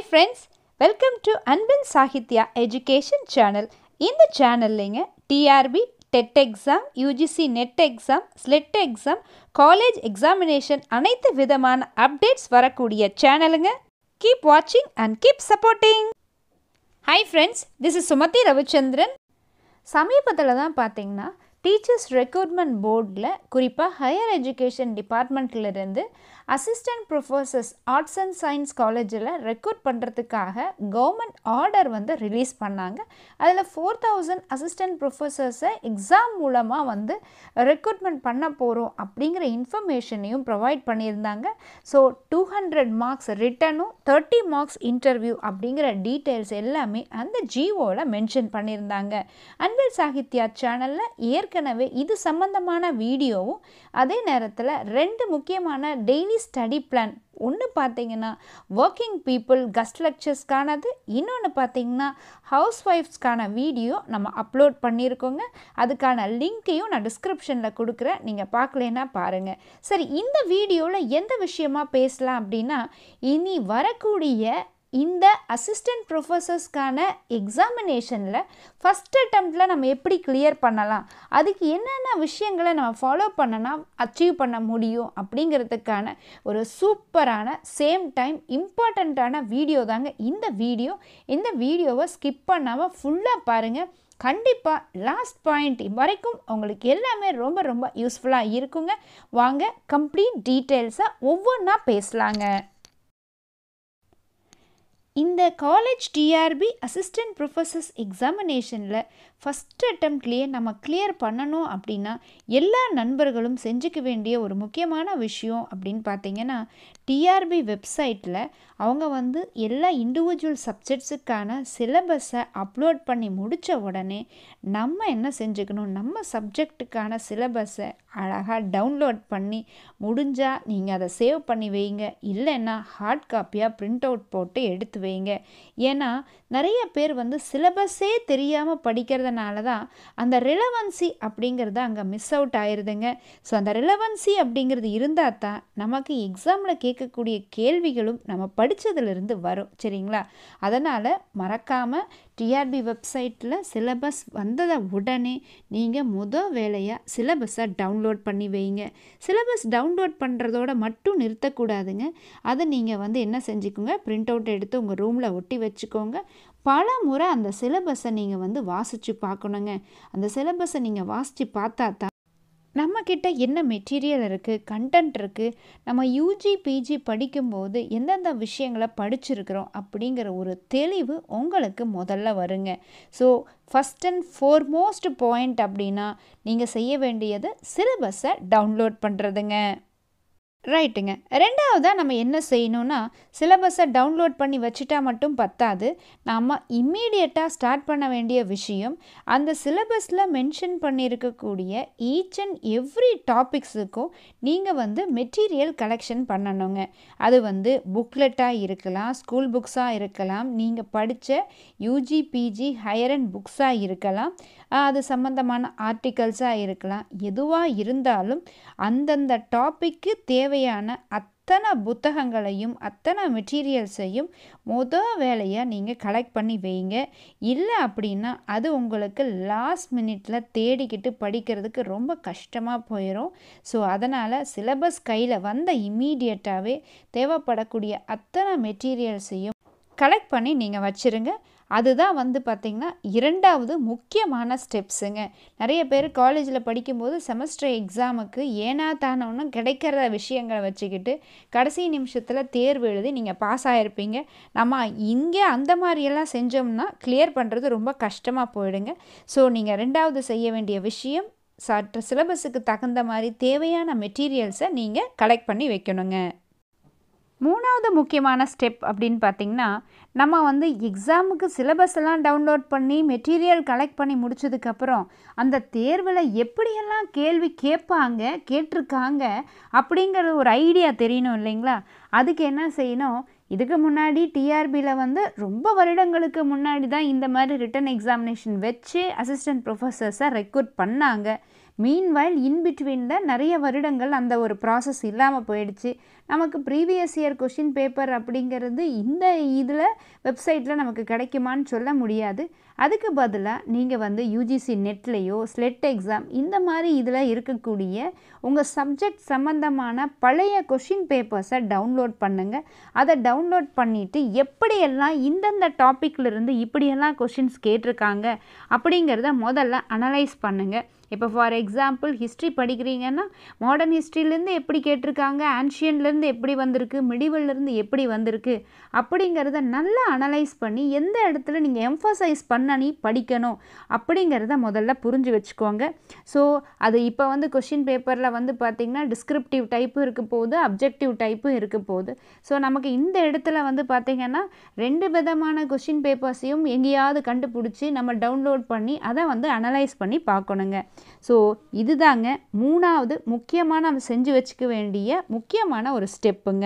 hi friends welcome to அன்பின் Sahitya education channel இந்த சேனல்லைங்க TRB TET exam UGC NET exam SLET exam college examination அனைத்து விதமான updates வரக்கூடிய சேனலுங்க கீப் வாட்சிங் and keep supporting hi friends this is Sumathi Ravichandran சமீபத்தில் தான் பார்த்தீங்கன்னா டீச்சர்ஸ் ரெக்ரூட்மெண்ட் போர்டில் குறிப்பாக ஹையர் எஜுகேஷன் டிபார்ட்மெண்ட்லேருந்து assistant professors arts and science காலேஜில் ரெக்ரூட் பண்ணுறதுக்காக கவர்மெண்ட் ஆர்டர் வந்து ரிலீஸ் பண்ணாங்க அதில் ஃபோர் தௌசண்ட் அசிஸ்டன்ட் ப்ரொஃபஸர்ஸை எக்ஸாம் மூலமாக வந்து ரெக்ரூட்மெண்ட் பண்ண போகிறோம் அப்படிங்கிற இன்ஃபர்மேஷனையும் ப்ரொவைட் பண்ணியிருந்தாங்க ஸோ டூ ஹண்ட்ரட் மார்க்ஸ் ரிட்டனும் தேர்ட்டி மார்க்ஸ் இன்டர்வியூ அப்படிங்கிற டீட்டெயில்ஸ் எல்லாமே அந்த ஜிஓவில் மென்ஷன் பண்ணியிருந்தாங்க அன்பில் சாகித்யா சேனலில் ஏற்கனவே இது சம்பந்தமான வீடியோவும் அதே நேரத்தில் ரெண்டு முக்கியமான டெய்லி ஸ்டடி பிளான் ஒன்று பார்த்தீங்கன்னா ஒர்க்கிங் பீப்புள் கஸ்ட் லெக்சர்ஸ்க்கானது இன்னொன்று பார்த்தீங்கன்னா ஹவுஸ் ஒய்ஃப்ஸ்க்கான வீடியோ நம்ம அப்லோட் பண்ணியிருக்கோங்க அதுக்கான லிங்க்கையும் நான் டிஸ்கிரிப்ஷனில் கொடுக்குறேன் நீங்கள் பார்க்கலன்னா பாருங்கள் சரி இந்த வீடியோவில் எந்த விஷயமா பேசலாம் அப்படின்னா இனி வரக்கூடிய இந்த அசிஸ்டன்ட் ப்ரொஃபஸர்ஸ்க்கான எக்ஸாமினேஷனில் ஃபஸ்ட் அட்டம்ப்டில் நம்ம எப்படி கிளியர் பண்ணலாம் அதுக்கு என்னென்ன விஷயங்களை நம்ம ஃபாலோ பண்ணனா அச்சீவ் பண்ண முடியும் அப்படிங்கிறதுக்கான ஒரு சூப்பரான சேம் டைம் இம்பார்ட்டண்ட்டான வீடியோ தாங்க இந்த வீடியோ இந்த வீடியோவை ஸ்கிப் பண்ணாமல் ஃபுல்லாக பாருங்கள் கண்டிப்பாக லாஸ்ட் பாயிண்ட் வரைக்கும் உங்களுக்கு எல்லாமே ரொம்ப ரொம்ப யூஸ்ஃபுல்லாக இருக்குங்க வாங்க கம்ப்ளீட் டீட்டெயில்ஸாக ஒவ்வொன்றா பேசலாங்க இந்த காலேஜ் டிஆர்பி அசிஸ்டன்ட் ப்ரொஃபஸர்ஸ் எக்ஸாமினேஷனில் ஃபஸ்ட் அட்டம்ப்ட்லேயே நம்ம கிளியர் பண்ணணும் அப்படின்னா எல்லா நண்பர்களும் செஞ்சுக்க வேண்டிய ஒரு முக்கியமான விஷயம் அப்படின்னு பார்த்தீங்கன்னா டிஆர்பி வெப்சைட்டில் அவங்க வந்து எல்லா இண்டிவிஜுவல் சப்ஜெக்ட்ஸுக்கான சிலபஸை அப்லோட் பண்ணி முடித்த உடனே நம்ம என்ன செஞ்சுக்கணும் நம்ம சப்ஜெக்ட்டுக்கான சிலபஸை அழகாக டவுன்லோட் பண்ணி முடிஞ்சால் நீங்கள் அதை சேவ் பண்ணி வைங்க இல்லைன்னா ஹார்ட் காப்பியாக பிரிண்ட் அவுட் போட்டு எடுத்து வைங்க ஏன்னா நிறைய பேர் வந்து சிலபஸே தெரியாமல் படிக்கிறதுனால தான் அந்த ரிலவன்சி அப்படிங்கிறது அங்கே மிஸ் அவுட் ஆயிடுதுங்க ஸோ அந்த ரிலவன்சி அப்படிங்கிறது இருந்தால் தான் நமக்கு எக்ஸாமில் கேட்கக்கூடிய கேள்விகளும் நம்ம படித்ததுலேருந்து வரும் சரிங்களா அதனால் மறக்காமல் டிஆர்பி வெப்சைட்டில் சிலபஸ் வந்ததை உடனே நீங்கள் முத வேலையாக சிலபஸை டவுன்லோட் பண்ணி வைங்க சிலபஸ் டவுன்லோட் பண்ணுறதோட மட்டும் நிறுத்தக்கூடாதுங்க அதை நீங்கள் வந்து என்ன செஞ்சுக்கோங்க பிரிண்ட் அவுட் எடுத்து உங்கள் ரூமில் ஒட்டி வச்சுக்கோங்க பல முறை அந்த சிலபஸை நீங்கள் வந்து வாசித்து பார்க்கணுங்க அந்த சிலபஸை நீங்கள் வாசித்து பார்த்தா தான் நம்மக்கிட்ட என்ன மெட்டீரியல் இருக்குது கண்டென்ட் இருக்குது நம்ம யூஜி பிஜி படிக்கும்போது எந்தெந்த விஷயங்களை படிச்சிருக்கிறோம் அப்படிங்கிற ஒரு தெளிவு உங்களுக்கு முதல்ல வருங்க so first and foremost point அப்படின்னா நீங்கள் செய்ய வேண்டியது சிலபஸை டவுன்லோட் பண்ணுறதுங்க ரைட்டுங்க ரெண்டாவதாக நம்ம என்ன செய்யணும்னா சிலபஸை டவுன்லோட் பண்ணி வச்சுட்டா மட்டும் பத்தாது நாம் இம்மீடியட்டாக ஸ்டார்ட் பண்ண வேண்டிய விஷயம் அந்த சிலபஸில் மென்ஷன் பண்ணியிருக்கக்கூடிய ஈச் அண்ட் எவ்ரி டாபிக்ஸுக்கும் நீங்கள் வந்து மெட்டீரியல் கலெக்ஷன் பண்ணணுங்க அது வந்து புக்லெட்டாக இருக்கலாம் ஸ்கூல் புக்ஸாக இருக்கலாம் நீங்கள் படித்த யூஜி பிஜி ஹையர் அண்ட் புக்ஸாக இருக்கலாம் அது சம்மந்தமான ஆர்டிகல்ஸாக இருக்கலாம் எதுவாக இருந்தாலும் அந்தந்த டாப்பிக்கு தேவையான அத்தனை புத்தகங்களையும் அத்தனை மெட்டீரியல்ஸையும் முத வேலையாக நீங்கள் கலெக்ட் பண்ணி வைங்க இல்லை அப்படின்னா அது உங்களுக்கு லாஸ்ட் மினிட்ல தேடிக்கிட்டு படிக்கிறதுக்கு ரொம்ப கஷ்டமாக போயிடும் ஸோ அதனால் சிலபஸ் கையில் வந்த இம்மீடியட்டாகவே தேவைப்படக்கூடிய அத்தனை மெட்டீரியல்ஸையும் கலெக்ட் பண்ணி நீங்கள் வச்சுருங்க அதுதான் வந்து பார்த்திங்கன்னா இரண்டாவது முக்கியமான ஸ்டெப்ஸுங்க நிறைய பேர் காலேஜில் படிக்கும்போது செமஸ்டர் எக்ஸாமுக்கு ஏனா தானோன்னு கிடைக்கிற விஷயங்களை வச்சுக்கிட்டு கடைசி நிமிஷத்தில் தேர்வு எழுதி நீங்கள் பாஸ் ஆகிருப்பீங்க நம்ம இங்கே அந்த மாதிரியெல்லாம் செஞ்சோம்னா கிளியர் பண்ணுறது ரொம்ப கஷ்டமாக போயிடுங்க ஸோ நீங்கள் ரெண்டாவது செய்ய வேண்டிய விஷயம் சற்று சிலபஸுக்கு தகுந்த மாதிரி தேவையான மெட்டீரியல்ஸை நீங்கள் கலெக்ட் பண்ணி வைக்கணுங்க மூணாவது முக்கியமான ஸ்டெப் அப்படின்னு பார்த்திங்கன்னா நம்ம வந்து எக்ஸாமுக்கு சிலபஸ் எல்லாம் டவுன்லோட் பண்ணி மெட்டீரியல் கலெக்ட் பண்ணி முடிச்சதுக்கப்புறம் அந்த தேர்வில் எப்படியெல்லாம் கேள்வி கேட்பாங்க கேட்டிருக்காங்க அப்படிங்கிற ஒரு ஐடியா தெரியணும் இல்லைங்களா அதுக்கு என்ன செய்யணும் இதுக்கு முன்னாடி டிஆர்பியில் வந்து ரொம்ப வருடங்களுக்கு முன்னாடி தான் இந்த மாதிரி ரிட்டன் எக்ஸாமினேஷன் வச்சு அசிஸ்டன்ட் ப்ரொஃபஸர்ஸை ரெக்ரூட் பண்ணாங்க மீன்வைல் இன்பிட்வீனில் நிறைய வருடங்கள் அந்த ஒரு ப்ராசஸ் இல்லாமல் போயிடுச்சு நமக்கு ப்ரீவியஸ் இயர் கொஷின் பேப்பர் அப்படிங்கிறது இந்த இதில் வெப்சைட்டில் நமக்கு கிடைக்குமான்னு சொல்ல முடியாது அதுக்கு பதிலாக நீங்கள் வந்து யூஜிசி நெட்லேயோ ஸ்லெட் எக்ஸாம் இந்த மாதிரி இதில் இருக்கக்கூடிய உங்கள் சப்ஜெக்ட் சம்மந்தமான பழைய கொஷின் பேப்பர்ஸை டவுன்லோட் பண்ணுங்கள் அதை டவுன்லோட் பண்ணிவிட்டு எப்படியெல்லாம் இந்தந்த டாப்பிக்லேருந்து இப்படியெல்லாம் கொஷின்ஸ் கேட்டிருக்காங்க அப்படிங்கிறத முதல்ல அனலைஸ் பண்ணுங்கள் இப்போ ஃபார் எக்ஸாம்பிள் ஹிஸ்ட்ரி படிக்கிறீங்கன்னா மாடர்ன் ஹிஸ்ட்ரிலேருந்து எப்படி கேட்டிருக்காங்க ஆன்ஷியன்லேருந்து எப்படி வந்திருக்கு மிடிவல்லேருந்து எப்படி வந்திருக்கு அப்படிங்கிறத நல்லா அனலைஸ் பண்ணி எந்த இடத்துல நீங்கள் எம்ஃபசைஸ் பண்ணி படிக்கணும் அப்படிங்கிறத முதல்ல புரிஞ்சு வச்சுக்கோங்க ஸோ அது இப்போ வந்து கொஷின் பேப்பரில் வந்து பார்த்திங்கன்னா டிஸ்கிரிப்டிவ் டைப்பும் இருக்க போகுது அப்ஜெக்டிவ் டைப்பும் இருக்க போகுது ஸோ நமக்கு இந்த இடத்துல வந்து பார்த்திங்கன்னா ரெண்டு விதமான கொஷின் பேப்பர்ஸையும் எங்கேயாவது கண்டுபிடிச்சி நம்ம டவுன்லோட் பண்ணி அதை வந்து அனலைஸ் பண்ணி பார்க்கணுங்க ஸோ இதுதாங்க மூணாவது முக்கியமாக நம்ம செஞ்சு வச்சுக்க வேண்டிய முக்கியமான ஒரு ஸ்டெப்புங்க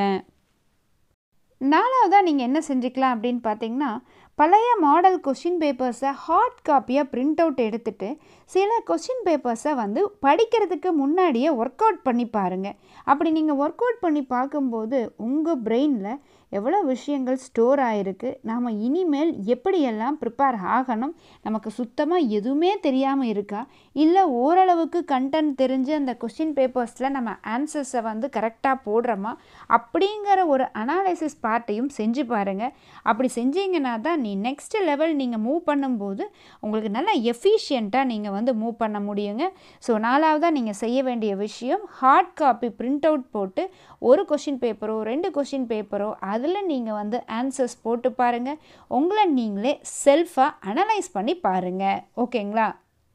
நாலாவதாக நீங்கள் என்ன செஞ்சுக்கலாம் அப்படின்னு பார்த்தீங்கன்னா பழைய மாடல் கொஷின் பேப்பர்ஸை ஹார்ட் காப்பியாக பிரிண்ட் அவுட் எடுத்துகிட்டு சில கொஷின் பேப்பர்ஸை வந்து படிக்கிறதுக்கு முன்னாடியே ஒர்க் அவுட் பண்ணி பாருங்கள் அப்படி நீங்கள் ஒர்க் அவுட் பண்ணி பார்க்கும்போது உங்கள் பிரெயினில் எவ்வளோ விஷயங்கள் ஸ்டோர் ஆகிருக்கு நாம் இனிமேல் எப்படியெல்லாம் ப்ரிப்பேர் ஆகணும் நமக்கு சுத்தமாக எதுவுமே தெரியாமல் இருக்கா இல்லை ஓரளவுக்கு கண்டென்ட் தெரிஞ்சு அந்த கொஷின் பேப்பர்ஸில் நம்ம ஆன்சர்ஸை வந்து கரெக்டாக போடுறோமா அப்படிங்கிற ஒரு அனாலிசிஸ் பார்ட்டையும் செஞ்சு பாருங்கள் அப்படி செஞ்சீங்கன்னா தான் நீ நெக்ஸ்ட் லெவல் நீங்கள் மூவ் பண்ணும்போது உங்களுக்கு நல்லா எஃபிஷியண்ட்டாக நீங்கள் வந்து மூவ் பண்ண முடியுங்க ஸோ நாலாவதாக நீங்கள் செய்ய வேண்டிய விஷயம் ஹார்ட் காப்பி பிரிண்ட் அவுட் போட்டு ஒரு கொஷின் பேப்பரோ ரெண்டு கொஷின் பேப்பரோ அதில் நீங்கள் வந்து ஆன்சர்ஸ் போட்டு பாருங்கள் உங்களை நீங்களே செல்ஃபாக அனலைஸ் பண்ணி பாருங்கள் ஓகேங்களா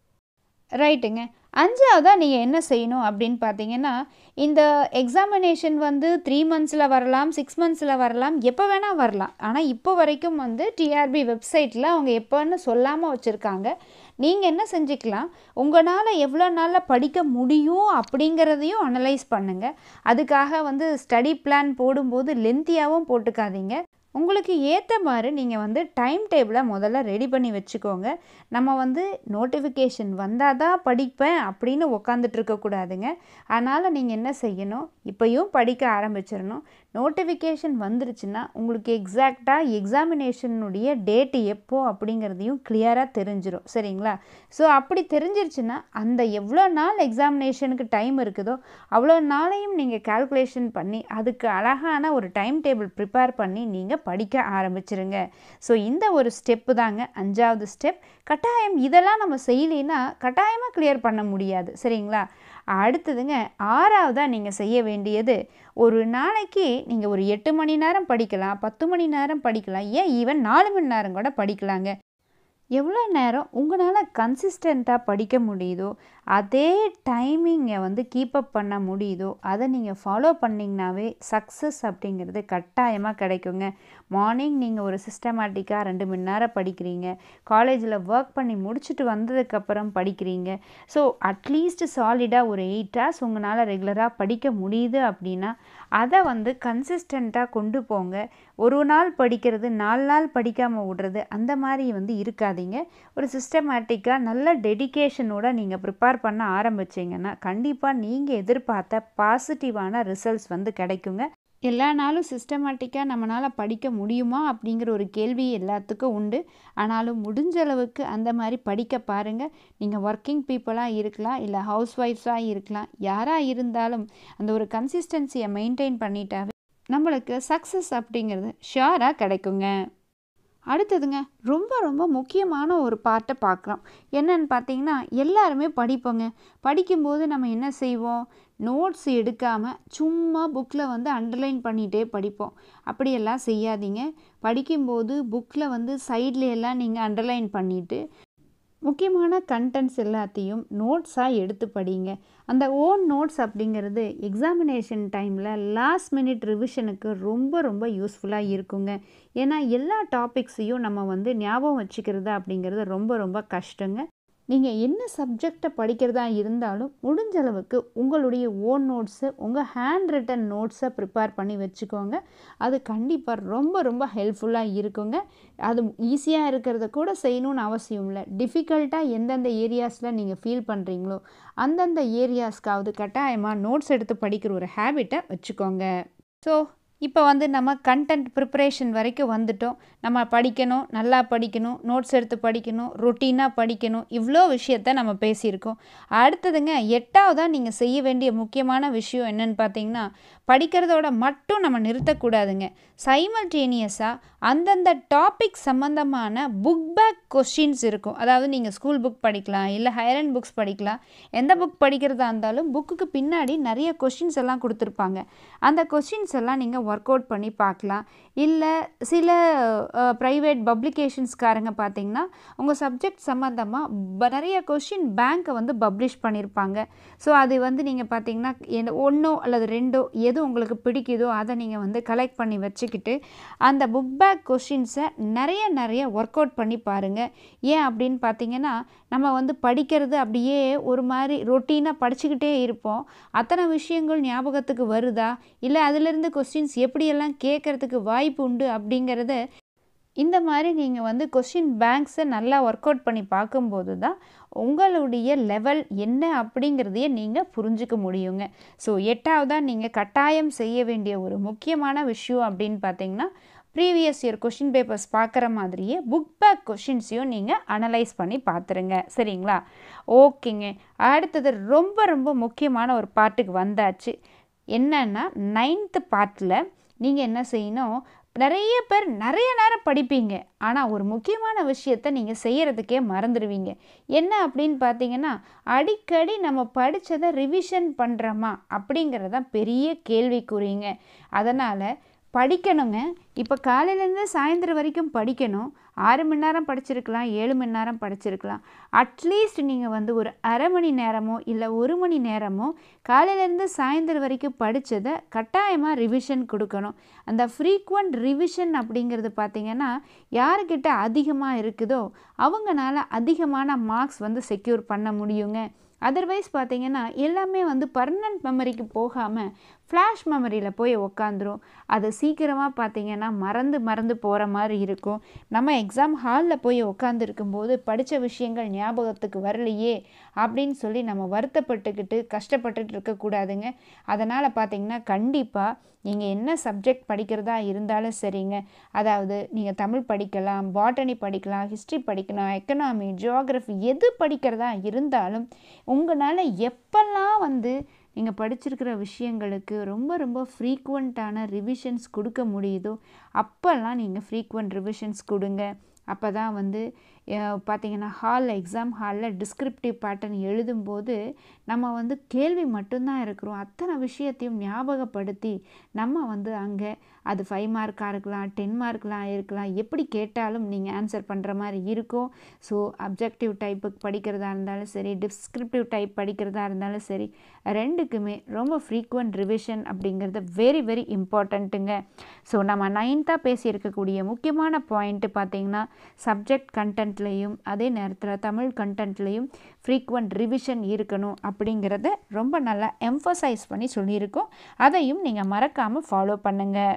ரைட்டுங்க அஞ்சாவதாக நீங்கள் என்ன செய்யணும் அப்படின்னு பார்த்தீங்கன்னா இந்த எக்ஸாமினேஷன் வந்து த்ரீ மந்த்ஸில் வரலாம் சிக்ஸ் மந்த்ஸில் வரலாம் எப்போ வேணால் வரலாம் ஆனால் இப்போ வரைக்கும் வந்து டிஆர்பி வெப்சைட்டில் அவங்க எப்போன்னு சொல்லாமல் வச்சுருக்காங்க நீங்கள் என்ன செஞ்சுக்கலாம் உங்களால் எவ்வளோ நாளில் படிக்க முடியும் அப்படிங்கிறதையும் அனலைஸ் பண்ணுங்கள் அதுக்காக வந்து ஸ்டடி பிளான் போடும்போது லென்த்தியாகவும் போட்டுக்காதீங்க உங்களுக்கு ஏற்ற மாதிரி நீங்கள் வந்து டைம் டேபிளை முதல்ல ரெடி பண்ணி வச்சுக்கோங்க நம்ம வந்து நோட்டிஃபிகேஷன் வந்தால் தான் படிப்பேன் அப்படின்னு உக்காந்துட்டு இருக்கக்கூடாதுங்க அதனால் நீங்கள் என்ன செய்யணும் இப்போயும் படிக்க ஆரம்பிச்சிடணும் நோட்டிஃபிகேஷன் வந்துருச்சுன்னா உங்களுக்கு எக்ஸாக்டாக எக்ஸாமினேஷனுடைய டேட்டு எப்போ அப்படிங்கிறதையும் கிளியராக தெரிஞ்சிடும் சரிங்களா ஸோ அப்படி தெரிஞ்சிருச்சுன்னா அந்த எவ்வளோ நாள் எக்ஸாமினேஷனுக்கு டைம் இருக்குதோ அவ்வளோ நாளையும் நீங்கள் கால்குலேஷன் பண்ணி அதுக்கு அழகான ஒரு டைம் டேபிள் ப்ரிப்பேர் பண்ணி நீங்கள் படிக்க ஆரம்பிச்சிருங்க ஸோ இந்த ஒரு ஸ்டெப்பு தாங்க அஞ்சாவது ஸ்டெப் கட்டாயம் இதெல்லாம் நம்ம செய்யலைன்னா கட்டாயமாக கிளியர் பண்ண முடியாது சரிங்களா அடுத்ததுங்க ஆறாவதாக நீங்கள் செய்ய வேண்டியது ஒரு நாளைக்கு நீங்கள் ஒரு எட்டு மணி நேரம் படிக்கலாம் பத்து மணி நேரம் படிக்கலாம் ஏன் ஈவன் நாலு மணி நேரம் கூட படிக்கலாங்க எவ்வளோ நேரம் உங்களால் கன்சிஸ்டண்ட்டாக படிக்க முடியுதோ அதே டைமிங்கை வந்து கீப்பப் பண்ண முடியுதோ அதை நீங்கள் ஃபாலோ பண்ணிங்கனாவே சக்ஸஸ் அப்படிங்கிறது கட்டாயமாக கிடைக்குங்க மார்னிங் நீங்கள் ஒரு சிஸ்டமேட்டிக்காக ரெண்டு மணி நேரம் படிக்கிறீங்க காலேஜில் ஒர்க் பண்ணி முடிச்சுட்டு வந்ததுக்கப்புறம் படிக்கிறீங்க ஸோ அட்லீஸ்ட் சாலிடாக ஒரு எயிட் ஹவர்ஸ் உங்களால் ரெகுலராக படிக்க முடியுது அப்படின்னா அதை வந்து கன்சிஸ்டண்ட்டாக கொண்டு போங்க ஒரு நாள் படிக்கிறது நாலு நாள் படிக்காமல் விடுறது அந்த மாதிரி வந்து இருக்காதீங்க ஒரு சிஸ்டமேட்டிக்காக நல்ல டெடிக்கேஷனோட நீங்கள் ப்ரிப்பேர் பண்ண ஆரம்பிச்சிங்கன்னா கண்டிப்பாக நீங்கள் எதிர்பார்த்த பாசிட்டிவான ரிசல்ட்ஸ் வந்து கிடைக்குங்க எல்லா நாளும் சிஸ்டமேட்டிக்காக நம்மளால் படிக்க முடியுமா அப்படிங்கிற ஒரு கேள்வி எல்லாத்துக்கும் உண்டு ஆனாலும் முடிஞ்ச அளவுக்கு அந்த மாதிரி படிக்க பாருங்கள் நீங்கள் ஒர்க்கிங் பீப்புளாக இருக்கலாம் இல்லை ஹவுஸ் ஒய்ஃப்ஸாக இருக்கலாம் யாராக இருந்தாலும் அந்த ஒரு கன்சிஸ்டன்சியை மெயின்டைன் பண்ணிட்டாவே நம்மளுக்கு சக்ஸஸ் அப்படிங்கிறது ஷியோராக கிடைக்குங்க அடுத்ததுங்க ரொம்ப ரொம்ப முக்கியமான ஒரு பார்ட்டை பார்க்குறோம் என்னன்னு பார்த்தீங்கன்னா எல்லாருமே படிப்போங்க படிக்கும்போது நம்ம என்ன செய்வோம் நோட்ஸ் எடுக்காமல் சும்மா புக்கில் வந்து அண்டர்லைன் பண்ணிகிட்டே படிப்போம் அப்படியெல்லாம் செய்யாதீங்க படிக்கும்போது புக்கில் வந்து சைட்ல எல்லாம் நீங்கள் அண்டர்லைன் பண்ணிவிட்டு முக்கியமான கண்டென்ட்ஸ் எல்லாத்தையும் நோட்ஸாக எடுத்து படிங்க அந்த ஓன் நோட்ஸ் அப்படிங்கிறது எக்ஸாமினேஷன் டைமில் லாஸ்ட் மினிட் ரிவிஷனுக்கு ரொம்ப ரொம்ப யூஸ்ஃபுல்லாக இருக்குங்க ஏன்னா எல்லா டாபிக்ஸையும் நம்ம வந்து ஞாபகம் வச்சுக்கிறது அப்படிங்கிறது ரொம்ப ரொம்ப கஷ்டங்க நீங்கள் என்ன சப்ஜெக்டை படிக்கிறதா இருந்தாலும் முடிஞ்ச அளவுக்கு உங்களுடைய ஓன் நோட்ஸு உங்கள் ஹேண்ட் ரிட்டன் நோட்ஸை ப்ரிப்பேர் பண்ணி வச்சுக்கோங்க அது கண்டிப்பாக ரொம்ப ரொம்ப ஹெல்ப்ஃபுல்லாக இருக்குங்க அது ஈஸியாக இருக்கிறத கூட செய்யணும்னு அவசியம் இல்லை டிஃபிகல்ட்டாக எந்தெந்த ஏரியாஸில் நீங்கள் ஃபீல் பண்ணுறீங்களோ அந்தந்த ஏரியாஸ்க்காவது கட்டாயமாக நோட்ஸ் எடுத்து படிக்கிற ஒரு ஹேபிட்டை வச்சுக்கோங்க ஸோ இப்போ வந்து நம்ம கண்டென்ட் ப்ரிப்பரேஷன் வரைக்கும் வந்துட்டோம் நம்ம படிக்கணும் நல்லா படிக்கணும் நோட்ஸ் எடுத்து படிக்கணும் ரொட்டீனாக படிக்கணும் இவ்வளோ விஷயத்த நம்ம பேசியிருக்கோம் அடுத்ததுங்க எட்டாவதாக நீங்கள் செய்ய வேண்டிய முக்கியமான விஷயம் என்னன்னு பார்த்தீங்கன்னா படிக்கிறதோட மட்டும் நம்ம நிறுத்தக்கூடாதுங்க சைமல்டேனியஸாக அந்தந்த டாபிக் சம்மந்தமான புக் பேக் கொஷின்ஸ் இருக்கும் அதாவது நீங்கள் ஸ்கூல் புக் படிக்கலாம் இல்லை ஹையர் அண்ட் புக்ஸ் படிக்கலாம் எந்த புக் படிக்கிறதா இருந்தாலும் புக்குக்கு பின்னாடி நிறைய கொஷின்ஸ் எல்லாம் கொடுத்துருப்பாங்க அந்த கொஷின்ஸ் எல்லாம் நீங்கள் ஒர்க் அவுட் பண்ணி பார்க்கலாம் இல்லை சில ப்ரைவேட் பப்ளிகேஷன்ஸ்காரங்க பார்த்தீங்கன்னா உங்கள் சப்ஜெக்ட் சம்மந்தமாக நிறைய கொஷின் பேங்க்கை வந்து பப்ளிஷ் பண்ணியிருப்பாங்க ஸோ அது வந்து நீங்கள் பார்த்தீங்கன்னா எந்த ஒன்றோ அல்லது ரெண்டோ எது உங்களுக்கு பிடிக்குதோ அதை நீங்கள் வந்து கலெக்ட் பண்ணி வச்சுக்கிட்டு அந்த புக் பேக் கொஷின்ஸை நிறைய நிறைய ஒர்க் அவுட் பண்ணி பாருங்கள் ஏன் அப்படின்னு பார்த்தீங்கன்னா நம்ம வந்து படிக்கிறது அப்படியே ஒரு மாதிரி ரொட்டீனாக படிச்சுக்கிட்டே இருப்போம் அத்தனை விஷயங்கள் ஞாபகத்துக்கு வருதா இல்லை அதிலிருந்து கொஸ்டின்ஸ் எப்படியெல்லாம் கேட்குறதுக்கு வாய்ப்பு உண்டு அப்படிங்கிறத இந்த மாதிரி நீங்கள் வந்து கொஷின் பேங்க்ஸை நல்லா ஒர்க் அவுட் பண்ணி பார்க்கும்போது தான் உங்களுடைய லெவல் என்ன அப்படிங்கிறதையே நீங்கள் புரிஞ்சுக்க முடியுங்க ஸோ எட்டாவதாக நீங்கள் கட்டாயம் செய்ய வேண்டிய ஒரு முக்கியமான விஷயம் அப்படின்னு பார்த்தீங்கன்னா ப்ரீவியஸ் இயர் கொஷின் பேப்பர்ஸ் பார்க்குற மாதிரியே புக் பேக் கொஷின்ஸையும் நீங்கள் அனலைஸ் பண்ணி பார்த்துருங்க சரிங்களா ஓகேங்க அடுத்தது ரொம்ப ரொம்ப முக்கியமான ஒரு பாட்டுக்கு வந்தாச்சு என்னன்னா நைன்த்து பார்ட்டில் நீங்கள் என்ன செய்யணும் நிறைய பேர் நிறைய நேரம் படிப்பீங்க ஆனால் ஒரு முக்கியமான விஷயத்த நீங்கள் செய்கிறதுக்கே மறந்துடுவீங்க என்ன அப்படின்னு பார்த்தீங்கன்னா அடிக்கடி நம்ம படித்ததை ரிவிஷன் பண்ணுறோமா அப்படிங்கிறதான் பெரிய கேள்விக்குறிங்க அதனால் படிக்கணுங்க இப்போ காலையிலேருந்து சாயந்தரம் வரைக்கும் படிக்கணும் ஆறு மணி நேரம் படிச்சிருக்கலாம் ஏழு மணி நேரம் படிச்சிருக்கலாம் அட்லீஸ்ட் நீங்கள் வந்து ஒரு அரை மணி நேரமோ இல்லை ஒரு மணி நேரமோ காலையிலேருந்து சாயந்தரம் வரைக்கும் படித்ததை கட்டாயமாக ரிவிஷன் கொடுக்கணும் அந்த ஃப்ரீக்வெண்ட் ரிவிஷன் அப்படிங்கிறது பார்த்திங்கன்னா யாருக்கிட்ட அதிகமாக இருக்குதோ அவங்களால அதிகமான மார்க்ஸ் வந்து செக்யூர் பண்ண முடியுங்க அதர்வைஸ் பார்த்தீங்கன்னா எல்லாமே வந்து பர்மனன்ட் மெமரிக்கு போகாமல் ஃப்ளாஷ் மெமரியில் போய் உக்காந்துரும் அது சீக்கிரமாக பார்த்தீங்கன்னா மறந்து மறந்து போகிற மாதிரி இருக்கும் நம்ம எக்ஸாம் ஹாலில் போய் உட்காந்துருக்கும்போது படித்த விஷயங்கள் ஞாபகத்துக்கு வரலையே அப்படின்னு சொல்லி நம்ம வருத்தப்பட்டுக்கிட்டு கஷ்டப்பட்டுட்டு இருக்கக்கூடாதுங்க அதனால் பார்த்தீங்கன்னா கண்டிப்பாக நீங்கள் என்ன சப்ஜெக்ட் படிக்கிறதா இருந்தாலும் சரிங்க அதாவது நீங்கள் தமிழ் படிக்கலாம் பாட்டனி படிக்கலாம் ஹிஸ்ட்ரி படிக்கலாம் எக்கனாமி ஜியாகிரஃபி எது படிக்கிறதா இருந்தாலும் உங்களால் எப்பெல்லாம் வந்து நீங்கள் படிச்சிருக்கிற விஷயங்களுக்கு ரொம்ப ரொம்ப ஃப்ரீக்குவெண்ட்டான ரிவிஷன்ஸ் கொடுக்க முடியுதோ அப்போல்லாம் நீங்கள் ஃப்ரீக்குவெண்ட் ரிவிஷன்ஸ் கொடுங்க அப்போ தான் வந்து பார்த்திங்கன்னா ஹாலில் எக்ஸாம் ஹாலில் டிஸ்கிரிப்டிவ் பேட்டர்ன் எழுதும்போது நம்ம வந்து கேள்வி மட்டும்தான் இருக்கிறோம் அத்தனை விஷயத்தையும் ஞாபகப்படுத்தி நம்ம வந்து அங்கே அது ஃபைவ் மார்க்காக இருக்கலாம் டென் மார்க்லாம் இருக்கலாம் எப்படி கேட்டாலும் நீங்கள் ஆன்சர் பண்ணுற மாதிரி இருக்கும் ஸோ அப்ஜெக்டிவ் டைப்புக்கு படிக்கிறதா இருந்தாலும் சரி டிஸ்கிரிப்டிவ் டைப் படிக்கிறதா இருந்தாலும் சரி ரெண்டுக்குமே ரொம்ப ஃப்ரீக்குவெண்ட் ரிவிஷன் அப்படிங்கிறது வெரி வெரி இம்பார்ட்டண்ட்டுங்க ஸோ நம்ம நைன்த்தாக பேசியிருக்கக்கூடிய முக்கியமான பாயிண்ட்டு பார்த்திங்கன்னா சப்ஜெக்ட் கண்டென்ட்லேயும் அதே நேரத்தில் தமிழ் கண்டென்ட்லேயும் ஃப்ரீக்வெண்ட் ரிவிஷன் இருக்கணும் அப்படிங்கிறத ரொம்ப நல்லா எம்ஃபசைஸ் பண்ணி சொல்லியிருக்கோம் அதையும் நீங்கள் மறக்காமல் ஃபாலோ பண்ணுங்கள்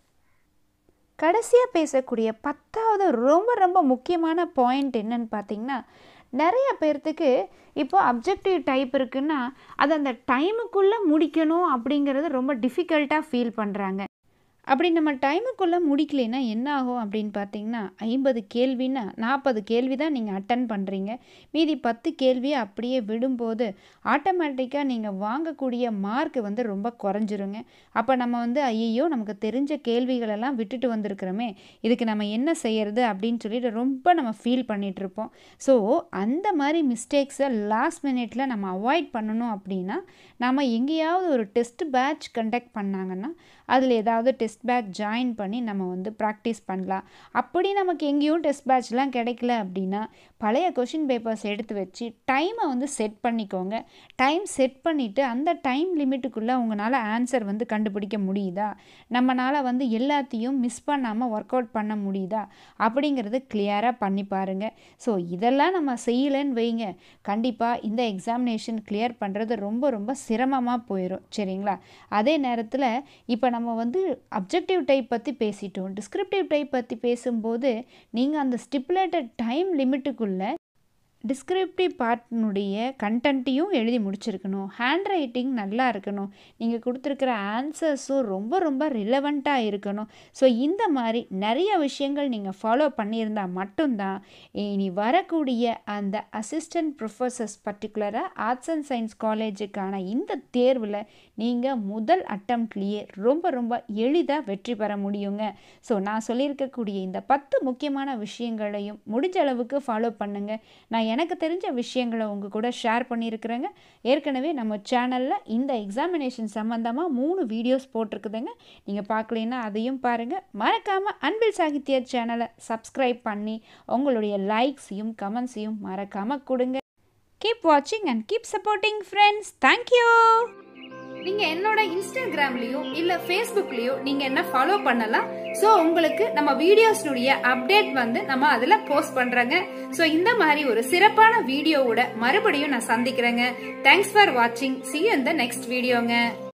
கடைசியாக பேசக்கூடிய பத்தாவது ரொம்ப ரொம்ப முக்கியமான பாயிண்ட் என்னன்னு பார்த்தீங்கன்னா நிறைய பேர்த்துக்கு இப்போ அப்ஜெக்டிவ் டைப் இருக்குன்னா அது அந்த டைமுக்குள்ளே முடிக்கணும் அப்படிங்கிறது ரொம்ப டிஃபிகல்ட்டாக ஃபீல் பண்ணுறாங்க அப்படி நம்ம டைமுக்குள்ளே முடிக்கலைன்னா என்ன ஆகும் அப்படின்னு பார்த்தீங்கன்னா ஐம்பது கேள்வின்னா நாற்பது கேள்வி தான் நீங்கள் அட்டன் பண்ணுறீங்க மீதி பத்து கேள்வியை அப்படியே விடும்போது ஆட்டோமேட்டிக்காக நீங்கள் வாங்கக்கூடிய மார்க் வந்து ரொம்ப குறைஞ்சிருங்க அப்போ நம்ம வந்து ஐயோ நமக்கு தெரிஞ்ச கேள்விகளெல்லாம் விட்டுட்டு வந்திருக்கிறோமே இதுக்கு நம்ம என்ன செய்யறது அப்படின்னு சொல்லிட்டு ரொம்ப நம்ம ஃபீல் பண்ணிகிட்ருப்போம் ஸோ அந்த மாதிரி மிஸ்டேக்ஸை லாஸ்ட் மினிட்ல நம்ம அவாய்ட் பண்ணணும் அப்படின்னா நம்ம எங்கேயாவது ஒரு டெஸ்ட் பேட்ச் கண்டக்ட் பண்ணாங்கன்னா அதில் ஏதாவது டெஸ்ட் பேட்ச் ஜாயின் பண்ணி நம்ம வந்து ப்ராக்டிஸ் பண்ணலாம் அப்படி நமக்கு எங்கேயும் டெஸ்ட் பேட்ச்லாம் கிடைக்கல அப்படின்னா பழைய கொஷின் பேப்பர்ஸ் எடுத்து வச்சு டைமை வந்து செட் பண்ணிக்கோங்க டைம் செட் பண்ணிவிட்டு அந்த டைம் லிமிட்டுக்குள்ளே உங்களால் ஆன்சர் வந்து கண்டுபிடிக்க முடியுதா நம்மளால் வந்து எல்லாத்தையும் மிஸ் பண்ணாமல் ஒர்க் அவுட் பண்ண முடியுதா அப்படிங்கிறது கிளியராக பண்ணி பாருங்கள் ஸோ இதெல்லாம் நம்ம செய்யலைன்னு வைங்க கண்டிப்பாக இந்த எக்ஸாமினேஷன் கிளியர் பண்ணுறது ரொம்ப ரொம்ப சிரமமாக போயிடும் சரிங்களா அதே நேரத்தில் இப்போ நம்ம வந்து அப்ஜெக்டிவ் டைப் பற்றி பேசிட்டோம் டிஸ்கிரிப்டிவ் டைப் பற்றி பேசும்போது நீங்கள் அந்த ஸ்டிப்புலேட்டட் டைம் லிமிட்டுக்குள்ளே டிஸ்கிரிப்டிவ் பார்ட்னுடைய கண்டென்ட்டையும் எழுதி முடிச்சிருக்கணும் ஹேண்ட் ரைட்டிங் நல்லா இருக்கணும் நீங்கள் கொடுத்துருக்கிற ஆன்சர்ஸும் ரொம்ப ரொம்ப ரிலவெண்ட்டாக இருக்கணும் ஸோ இந்த மாதிரி நிறைய விஷயங்கள் நீங்கள் ஃபாலோ பண்ணியிருந்தால் மட்டும்தான் இனி வரக்கூடிய அந்த அசிஸ்டன்ட் ப்ரொஃபஸர்ஸ் பர்டிகுலராக ஆர்ட்ஸ் அண்ட் சயின்ஸ் காலேஜுக்கான இந்த தேர்வில் நீங்கள் முதல் அட்டம்ப்ட்லேயே ரொம்ப ரொம்ப எளிதாக வெற்றி பெற முடியுங்க ஸோ நான் சொல்லியிருக்கக்கூடிய இந்த பத்து முக்கியமான விஷயங்களையும் முடிஞ்ச அளவுக்கு ஃபாலோ பண்ணுங்கள் நான் எனக்கு தெரிஞ்ச விஷயங்களை உங்கள் கூட ஷேர் பண்ணியிருக்கிறேங்க ஏற்கனவே நம்ம சேனலில் இந்த எக்ஸாமினேஷன் சம்மந்தமாக மூணு வீடியோஸ் போட்டிருக்குதுங்க நீங்கள் பார்க்கலன்னா அதையும் பாருங்கள் மறக்காமல் அன்பில் சாகித்ய சேனலை சப்ஸ்கிரைப் பண்ணி உங்களுடைய லைக்ஸையும் கமெண்ட்ஸையும் மறக்காமல் கொடுங்க கீப் வாட்சிங் and keep supporting friends thank you நீங்க என்னோட இன்ஸ்டாகிராம்லயோ இல்ல ஃபேஸ்புக்லயோ நீங்க என்ன ஃபாலோ பண்ணலாம் சோ உங்களுக்கு நம்ம வீடியோஸ்னுடைய அப்டேட் வந்து நம்ம அதுல போஸ்ட் பண்றோங்க சோ இந்த மாதிரி ஒரு சிறப்பான வீடியோவோட மறுபடியும் நான் சந்திக்கிறேங்க தேங்க்ஸ் ஃபார் வாட்சிங் சி இந்த நெக்ஸ்ட் வீடியோங்க